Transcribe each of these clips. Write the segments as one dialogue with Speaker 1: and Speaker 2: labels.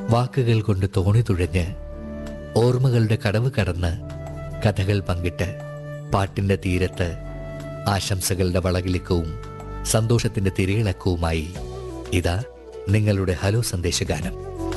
Speaker 1: വാക്കുകൾ കൊണ്ട് തോണി തുഴഞ്ഞ് ഓർമ്മകളുടെ കടവ് കടന്ന് കഥകൾ പങ്കിട്ട് പാട്ടിന്റെ തീരത്ത് ആശംസകളുടെ വളകിളിക്കവും സന്തോഷത്തിന്റെ തിരയിളക്കവുമായി ഇതാ നിങ്ങളുടെ ഹലോ സന്ദേശഗാനം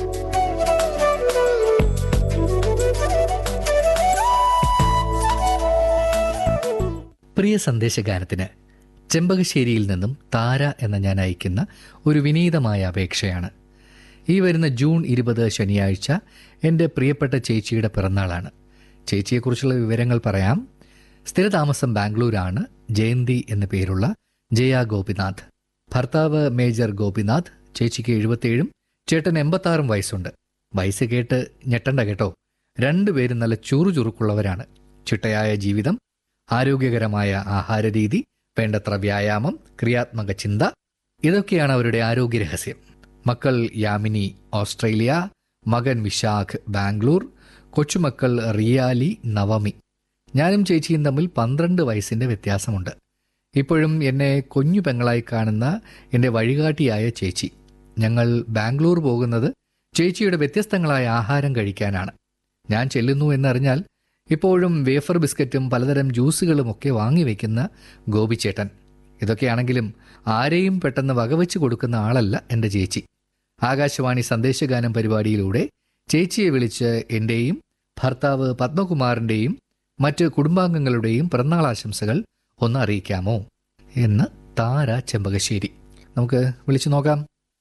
Speaker 1: പ്രിയ സന്ദേശഗാനത്തിന് ചെമ്പകശ്ശേരിയിൽ നിന്നും താര എന്ന ഞാൻ അയക്കുന്ന ഒരു വിനീതമായ അപേക്ഷയാണ് ഈ വരുന്ന ജൂൺ ഇരുപത് ശനിയാഴ്ച എൻ്റെ പ്രിയപ്പെട്ട ചേച്ചിയുടെ പിറന്നാളാണ് ചേച്ചിയെക്കുറിച്ചുള്ള വിവരങ്ങൾ പറയാം സ്ഥിരതാമസം ബാംഗ്ലൂരാണ് ജയന്തി എന്ന പേരുള്ള ജയ ഗോപിനാഥ് ഭർത്താവ് മേജർ ഗോപിനാഥ് ചേച്ചിക്ക് എഴുപത്തിയേഴും ചേട്ടൻ എൺപത്താറും വയസ്സുണ്ട് വയസ്സ് കേട്ട് ഞെട്ടണ്ട കേട്ടോ രണ്ടുപേരും നല്ല ചുറുചുറുക്കുള്ളവരാണ് ചിട്ടയായ ജീവിതം ആരോഗ്യകരമായ ആഹാരരീതി വേണ്ടത്ര വ്യായാമം ക്രിയാത്മക ചിന്ത ഇതൊക്കെയാണ് അവരുടെ ആരോഗ്യ രഹസ്യം മക്കൾ യാമിനി ഓസ്ട്രേലിയ മകൻ വിശാഖ് ബാംഗ്ലൂർ കൊച്ചുമക്കൾ റിയാലി നവമി ഞാനും ചേച്ചിയും തമ്മിൽ പന്ത്രണ്ട് വയസ്സിന്റെ വ്യത്യാസമുണ്ട് ഇപ്പോഴും എന്നെ കുഞ്ഞു പെങ്ങളായി കാണുന്ന എൻ്റെ വഴികാട്ടിയായ ചേച്ചി ഞങ്ങൾ ബാംഗ്ലൂർ പോകുന്നത് ചേച്ചിയുടെ വ്യത്യസ്തങ്ങളായ ആഹാരം കഴിക്കാനാണ് ഞാൻ ചെല്ലുന്നു എന്നറിഞ്ഞാൽ ഇപ്പോഴും വേഫർ ബിസ്ക്കറ്റും പലതരം ജ്യൂസുകളും ഒക്കെ വാങ്ങിവെക്കുന്ന ഗോപിച്ചേട്ടൻ ഇതൊക്കെയാണെങ്കിലും ആരെയും പെട്ടെന്ന് വകവെച്ച് കൊടുക്കുന്ന ആളല്ല എൻ്റെ ചേച്ചി ആകാശവാണി സന്ദേശഗാനം പരിപാടിയിലൂടെ ചേച്ചിയെ വിളിച്ച് എൻ്റെയും ഭർത്താവ് പത്മകുമാറിൻ്റെയും മറ്റ് കുടുംബാംഗങ്ങളുടെയും പിറന്നാൾ ആശംസകൾ ഒന്ന് അറിയിക്കാമോ എന്ന് താര ചെമ്പകശ്ശേരി നമുക്ക് വിളിച്ചു നോക്കാം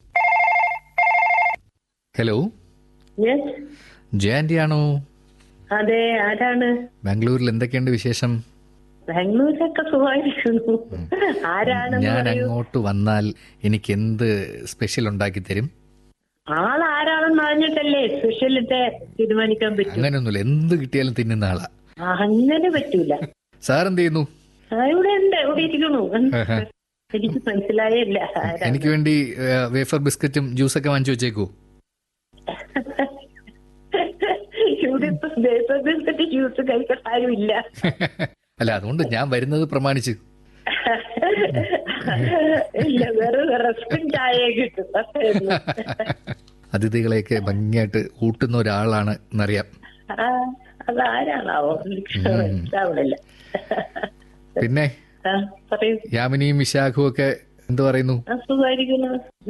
Speaker 1: ഹലോ
Speaker 2: യെസ്
Speaker 1: ജയന്റിയാണോ
Speaker 2: അതെ ആരാണ്
Speaker 1: ബാംഗ്ലൂരിൽ എന്തൊക്കെയുണ്ട് വിശേഷം
Speaker 2: ബാംഗ്ലൂരൊക്കെ സുഖമായിരിക്കുന്നു ആരാണെന്ന്
Speaker 1: ഞാൻ
Speaker 2: പറയൂ
Speaker 1: അങ്ങോട്ട് വന്നാൽ എനിക്ക് എന്ത് സ്പെഷ്യൽ ഉണ്ടാക്കി തരും
Speaker 2: ആൾ ആരാണെന്ന് അറിഞ്ഞിട്ടല്ലേ സ്പെഷ്യലിട്ട് തീരുമാനിക്കാൻ പറ്റൂ
Speaker 1: അങ്ങനെയൊന്നുമില്ല എന്ത് കിട്ടിയാലും തിന്നുന്ന ആളാ
Speaker 2: അങ്ങനെ പറ്റൂല
Speaker 1: സാർ എന്ത് ചെയ്യുന്നു
Speaker 2: ആ, ഇവിടെ ഉണ്ട് ഇവിടെ ഇരിക്കണു എനിക്ക് മനസ്സിലായില്ല ആരാ
Speaker 1: എനിക്ക് വേണ്ടി ഏ, വേഫർ ബിസ്ക്കറ്റും ജ്യൂസൊക്കെ വാങ്ങിച്ചു വെച്ചേക്കൂ
Speaker 2: ഇവിടെ ഇപ്പൊ വേപ്പർ ബിസ്ക്കറ്റ് ജ്യൂസ് കഴിക്കാൻ ആരുമില്ല
Speaker 1: അല്ല അതുകൊണ്ട് ഞാൻ വരുന്നത് പ്രമാണിച്ച്
Speaker 2: ഇല്ല വേറെ റസ്കും ചായ കിട്ടും അത്രയുള്ളൂ.
Speaker 1: അതിഥികളെയൊക്കെ ഭംഗിയായിട്ട് ഊട്ടുന്ന ഒരാളാണ് എന്നറിയാം
Speaker 2: ആ, അതാരാണാവോ എനിക്ക് മനസ്സിലാവണില്ല
Speaker 1: പിന്നെ
Speaker 2: ആ, പറയൂ
Speaker 1: യാമിനിയും വിശാഖും ഒക്കെ എന്തു പറയുന്നു
Speaker 2: ആ, സുഖായിരിക്കുന്നു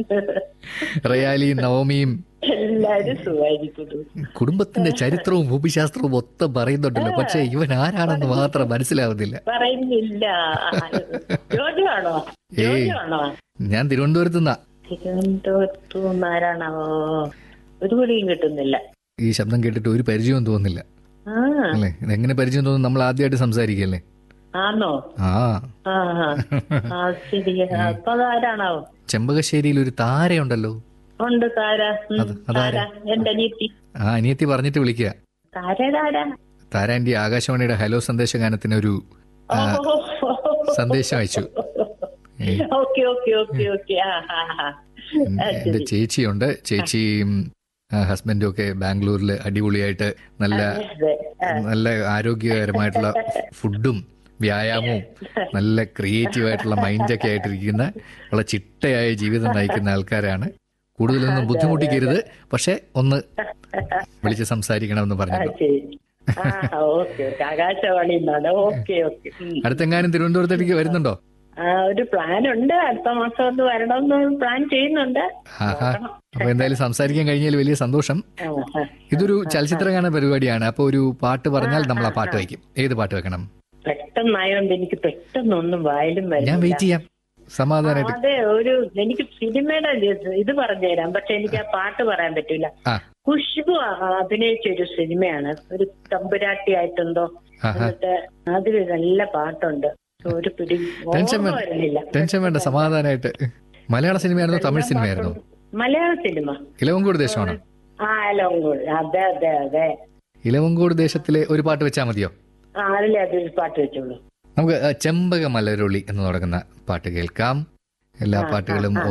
Speaker 1: റയാലിയും നവമിയും
Speaker 2: എല്ലാരും സുഖായിരിക്കുന്നു
Speaker 1: കുടുംബത്തിന്റെ ചരിത്രവും ഭൂമിശാസ്ത്രവും ഒത്ത പറയുന്നുണ്ടല്ലോ പക്ഷെ ഇവൻ ആരാണെന്ന് മാത്രം മനസ്സിലാവുന്നില്ല
Speaker 2: പറയുന്നില്ല ജോജുവാണോ ജോജുവാണോ
Speaker 1: ഞാൻ തിരുവനന്തപുരത്ത് നിന്നാ
Speaker 2: തിരുവനന്തപുരത്തു നിന്ന് ആരാണാവോ ഒരു പിടിയും കിട്ടുന്നില്ല
Speaker 1: ഈ ശബ്ദം കേട്ടിട്ട് ഒരു പരിചയവും തോന്നുന്നില്ല
Speaker 2: ആ
Speaker 1: അല്ലേ ഇതെങ്ങനെ പരിചയം തോന്നുന്നു നമ്മൾ ആദ്യമായിട്ട് സംസാരിക്കല്ലേ
Speaker 2: ആണോ
Speaker 1: ആ
Speaker 2: ആ ആ. ആ ശരി അപ്പൊ അതാരാണാവോ
Speaker 1: ചെമ്പകശ്ശേരിയിൽ ഒരു താരയുണ്ടല്ലോ
Speaker 2: ഉണ്ട് താര ഉം,
Speaker 1: അത് അതാരാ?
Speaker 2: താര എന്റെ അനിയത്തി
Speaker 1: ആ അനിയത്തി പറഞ്ഞിട്ട് വിളിക്കുക
Speaker 2: താര താര
Speaker 1: താര ആന്റി ആകാശവാണിയുടെ ഹലോ സന്ദേശഗാനത്തിന് ഒരു ആ, സന്ദേശം അയച്ചു ഏ,
Speaker 2: ഓക്കെ ഓക്കെ ഓക്കെ ഓക്കെ ആ ആ ആ
Speaker 1: എന്റെ- എന്റെ ചേച്ചിയുണ്ട് ചേച്ചിയും ആ, ഹസ്ബൻഡും ഒക്കെ ബാംഗ്ലൂരിൽ അടിപൊളിയായിട്ട് നല്ല
Speaker 2: അതെ ആ,
Speaker 1: നല്ല ആരോഗ്യകരമായിട്ടുള്ള ഫുഡും വ്യായാമവും നല്ല ക്രിയേറ്റീവ് ആയിട്ടുള്ള മൈൻഡൊക്കെ ആയിട്ടിരിക്കുന്ന വളരെ ചിട്ടയായ ജീവിതം നയിക്കുന്ന ആൾക്കാരാണ് കൂടുതലൊന്നും ബുദ്ധിമുട്ടിക്കരുത് പക്ഷെ ഒന്ന് വിളിച്ച് സംസാരിക്കണമെന്ന്
Speaker 2: ആ,
Speaker 1: പറഞ്ഞു
Speaker 2: ശരി ആ ഓക്കെ ഓക്കെ ആകാശവാണി എന്നാണ് ഓക്കെ ഓക്കെ ഉം.
Speaker 1: അടുത്തെങ്ങാനും തിരുവനന്തപുരത്തേക്ക് വരുന്നുണ്ടോ
Speaker 2: ആ ഒരു പ്ലാൻ ഉണ്ട് അടുത്ത മാസം ഒന്ന് വരണമെന്ന് പ്ലാൻ ചെയ്യുന്നുണ്ട്
Speaker 1: ആഹാ
Speaker 2: നോക്കണം.
Speaker 1: അപ്പൊ എന്തായാലും സംസാരിക്കാൻ കഴിഞ്ഞാൽ വലിയ സന്തോഷം
Speaker 2: ആ, ആ.
Speaker 1: ഇതൊരു ചലച്ചിത്രഗാന പരിപാടിയാണ് അപ്പൊ ഒരു പാട്ട് പറഞ്ഞാൽ നമ്മൾ ആ പാട്ട് വയ്ക്കും ഏത് പാട്ട് വെക്കണം
Speaker 2: പെട്ടെന്നായോണ്ട് എനിക്ക് പെട്ടെന്നൊന്നും വായിലും
Speaker 1: ഞാൻ
Speaker 2: വരുന്നില്ല
Speaker 1: വെയിറ്റ് ചെയ്യാം സമാധാനമായിട്ട്
Speaker 2: അതെ ഒരു എനിക്ക് സിനിമയുടെ ഇത് ഇത് പറഞ്ഞുതരാം പക്ഷെ എനിക്ക് ആ പാട്ട് പറയാൻ പറ്റൂല
Speaker 1: ആ
Speaker 2: ഖുഷ്ബു ആ- അഭിനയിച്ച ഒരു സിനിമയാണ് ഒരു തമ്പുരാട്ടി ആയിട്ടെന്തോ
Speaker 1: ആഹാ
Speaker 2: എന്നിട്ട് അതിൽ നല്ല പാട്ടുണ്ട് ഒരു പിടി
Speaker 1: ടെൻഷൻ
Speaker 2: ഓർമ്മ
Speaker 1: വേണ്ട
Speaker 2: വരുന്നില്ല
Speaker 1: ടെൻഷൻ വേണ്ട സമാധാനമായിട്ട് മലയാള സിനിമയായിരുന്നോ തമിഴ് സിനിമയായിരുന്നോ
Speaker 2: മലയാള സിനിമ
Speaker 1: ഇലവങ്കോട് ദേശമാണോ
Speaker 2: ആ ലോങ്ങോട് അതെ അതെ അതെ
Speaker 1: ഇലവങ്കോട് ദേശത്തിലെ ഒരു പാട്ട് വെച്ചാൽ മതിയോ
Speaker 2: ആ അതിലെ അതൊരു പാട്ട് വെച്ചോളൂ
Speaker 1: നമുക്ക് ആ, ചെമ്പക മലരൊളി എന്ന് തുടങ്ങുന്ന പാട്ട് കേൾക്കാം എല്ലാ പാട്ടുകളും